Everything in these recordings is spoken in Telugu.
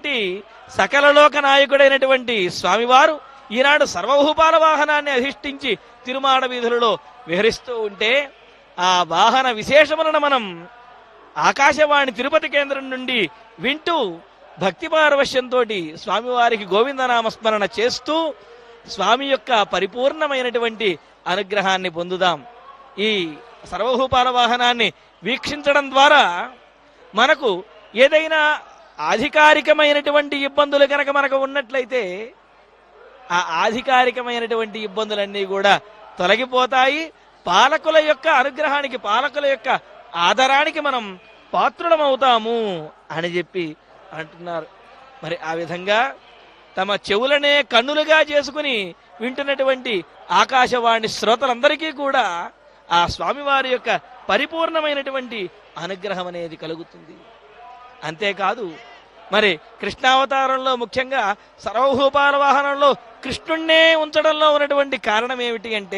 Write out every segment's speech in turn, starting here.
ఉన్నటువంటి సకల లోక నాయకుడైనటువంటి స్వామివారు ఈనాడు సర్వభూపాల వాహనాన్ని అధిష్ఠించి తిరుమాడ వీధులలో విహరిస్తూ ఉంటే ఆ వాహన విశేషములను మనం ఆకాశవాణి తిరుపతి కేంద్రం నుండి వింటూ భక్తి పారవశ్యంతో స్వామివారికి గోవిందనామస్మరణ చేస్తూ స్వామి యొక్క పరిపూర్ణమైనటువంటి అనుగ్రహాన్ని పొందుదాం ఈ సర్వభూపాల వాహనాన్ని వీక్షించడం ద్వారా మనకు ఏదైనా అధికారికమైనటువంటి ఇబ్బందులు కనుక మనకు ఉన్నట్లయితే ఆ ఆధికారికమైనటువంటి ఇబ్బందులన్నీ కూడా తొలగిపోతాయి పాలకుల యొక్క అనుగ్రహానికి పాలకుల యొక్క ఆదరానికి మనం పాత్రులమవుతాము అని చెప్పి అంటున్నారు మరి ఆ విధంగా తమ చెవులనే కన్నులుగా చేసుకుని వింటున్నటువంటి ఆకాశవాణి శ్రోతలందరికీ కూడా ఆ స్వామివారి యొక్క పరిపూర్ణమైనటువంటి అనుగ్రహం అనేది కలుగుతుంది అంతేకాదు మరి కృష్ణావతారంలో ముఖ్యంగా సర్వభూపాల వాహనంలో కృష్ణుణ్ణే ఉంచడంలో ఉన్నటువంటి కారణం ఏమిటి అంటే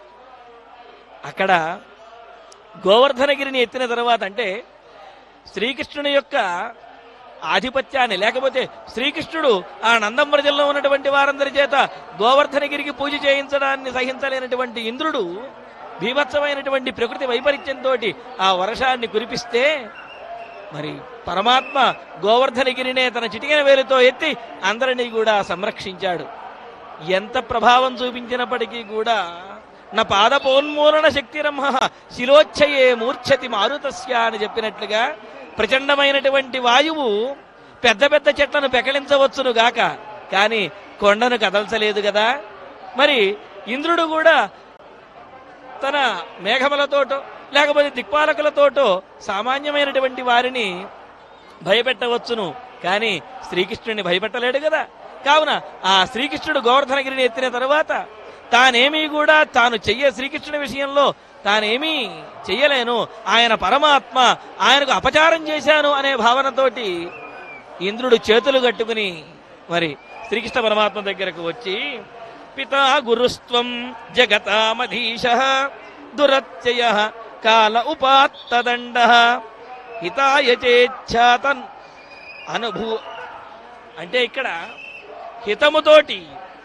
అక్కడ గోవర్ధనగిరిని ఎత్తిన తర్వాత అంటే శ్రీకృష్ణుని యొక్క ఆధిపత్యాన్ని లేకపోతే శ్రీకృష్ణుడు ఆ నందమృజంలో ఉన్నటువంటి వారందరి చేత గోవర్ధనగిరికి పూజ చేయించడాన్ని సహించలేనటువంటి ఇంద్రుడు భీభత్సమైనటువంటి ప్రకృతి వైపరీత్యంతో ఆ వర్షాన్ని కురిపిస్తే మరి పరమాత్మ గోవర్ధనగిరినే తన చిటికెన వేలుతో ఎత్తి అందరినీ కూడా సంరక్షించాడు ఎంత ప్రభావం చూపించినప్పటికీ కూడా నా పాదపోన్మూలన శక్తిరమ్మ శిలోచ్ఛయే మూర్ఛతి మారుతస్య అని చెప్పినట్లుగా ప్రచండమైనటువంటి వాయువు పెద్ద పెద్ద చెట్లను పెకలించవచ్చును గాక కానీ కొండను కదల్చలేదు కదా మరి ఇంద్రుడు కూడా తన మేఘములతోటో లేకపోతే దిక్పాలకులతోటో సామాన్యమైనటువంటి వారిని భయపెట్టవచ్చును కానీ శ్రీకృష్ణుడిని భయపెట్టలేడు కదా కావున ఆ శ్రీకృష్ణుడు గోవర్ధనగిరిని ఎత్తిన తరువాత తానేమీ కూడా తాను చెయ్య శ్రీకృష్ణుడి విషయంలో తానేమీ చెయ్యలేను ఆయన పరమాత్మ ఆయనకు అపచారం చేశాను అనే భావనతోటి ఇంద్రుడు చేతులు కట్టుకుని మరి శ్రీకృష్ణ పరమాత్మ దగ్గరకు వచ్చి పితా గురుస్త్వం జగతామధీశ దురత్యయ కాల ఉపాత్తదండ హితాయ చేచ్ఛాతన్ అనుభూ అంటే ఇక్కడ హితముతోటి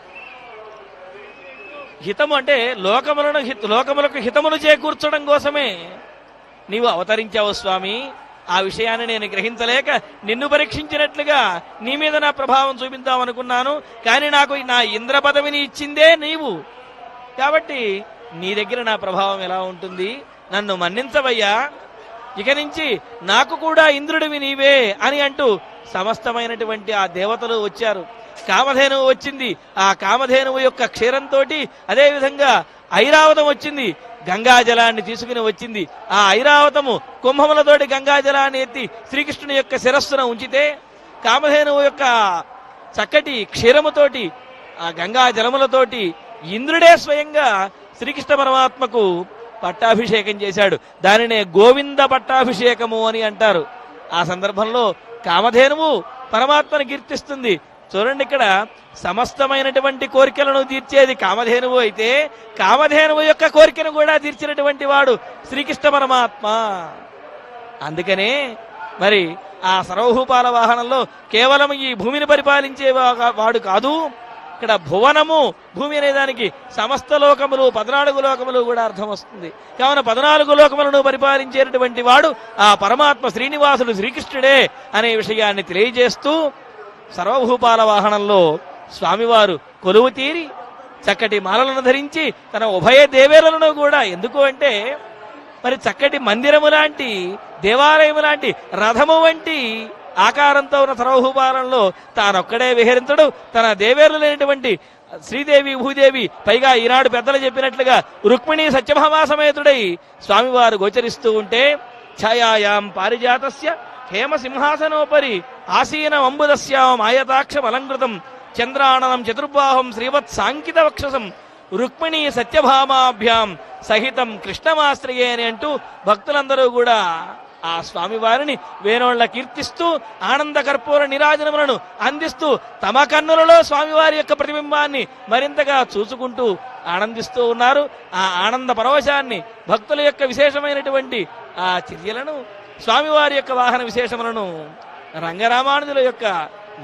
హితము అంటే లోకములను హిత- లోకములకు హితమును చేకూర్చడం కోసమే నీవు అవతరించావు స్వామి ఆ విషయాన్ని నేను గ్రహించలేక నిన్ను పరీక్షించినట్లుగా నీ మీద నా ప్రభావం చూపిద్దాం అనుకున్నాను కానీ నాకు నా ఇంద్ర పదవిని ఇచ్చిందే నీవు కాబట్టి నీ దగ్గర నా ప్రభావం ఎలా ఉంటుంది నన్ను మన్నించవయ్యా ఇక నుంచి నాకు కూడా ఇంద్రుడివి నీవే అని అంటూ సమస్తమైనటువంటి ఆ దేవతలు వచ్చారు కామధేనువు వచ్చింది ఆ కామధేనువు యొక్క క్షీరంతో అదేవిధంగా ఐరావతం వచ్చింది గంగా జలాన్ని తీసుకుని వచ్చింది ఆ ఐరావతము కుంభములతోటి గంగా జలాన్ని ఎత్తి శ్రీకృష్ణుని యొక్క శిరస్సున ఉంచితే కామధేనువు యొక్క చక్కటి క్షీరముతోటి ఆ గంగా జలములతోటి ఇంద్రుడే స్వయంగా శ్రీకృష్ణ పరమాత్మకు పట్టాభిషేకం చేశాడు దానినే గోవింద పట్టాభిషేకము అని అంటారు ఆ సందర్భంలో కామధేనువు పరమాత్మను కీర్తిస్తుంది చూడండి ఇక్కడ సమస్తమైనటువంటి కోరికలను తీర్చేది కామధేనువు అయితే కామధేనువు యొక్క కోరికను కూడా తీర్చినటువంటి వాడు శ్రీకృష్ణ పరమాత్మ అందుకనే మరి ఆ సర్వభూపాల వాహనంలో కేవలం ఈ భూమిని పరిపాలించే వా- వాడు కాదు ఇక్కడ భువనము భూమి అనే దానికి సమస్త లోకములు పద్నాలుగు లోకములు కూడా అర్థం వస్తుంది కావున పద్నాలుగు లోకములను పరిపాలించేటటువంటి వాడు ఆ పరమాత్మ శ్రీనివాసుడు శ్రీకృష్ణుడే అనే విషయాన్ని తెలియజేస్తూ సర్వభూపాల వాహనంలో స్వామివారు కొలువు తీరి చక్కటి మాలలను ధరించి తన ఉభయ దేవేలను కూడా ఎందుకు అంటే మరి చక్కటి మందిరము లాంటి దేవాలయము లాంటి రథము వంటి ఆకారంతో ఉన్న సర్వభూపాలంలో తానొక్కడే విహరించడు తన దేవేరులు లేనటువంటి శ్రీదేవి భూదేవి పైగా ఈనాడు పెద్దలు చెప్పినట్లుగా రుక్మిణి సత్యభామా సమేతుడై స్వామివారు గోచరిస్తూ ఉంటే ఛాయాయాం పారిజాతస్య హేమ సింహాసనోపరి ఆసీన అంబుదస్యాం ఆయతాక్షం అలంకృతం చంద్రాణనం చతుర్బాహం శ్రీవత్ సాంకిత వక్షసం రుక్మిణి సత్యభామాభ్యాం సహితం కృష్ణమాశ్రయే అని అంటూ భక్తులందరూ కూడా ఆ స్వామివారిని వేణోళ్ల కీర్తిస్తూ ఆనంద కర్పూర నిరాజనములను అందిస్తూ తమ కన్నులలో స్వామివారి యొక్క ప్రతిబింబాన్ని మరింతగా చూసుకుంటూ ఆనందిస్తూ ఉన్నారు ఆ ఆనంద పరవశాన్ని భక్తుల యొక్క విశేషమైనటువంటి ఆ చర్యలను స్వామివారి యొక్క వాహన విశేషములను రంగరామానుజుల యొక్క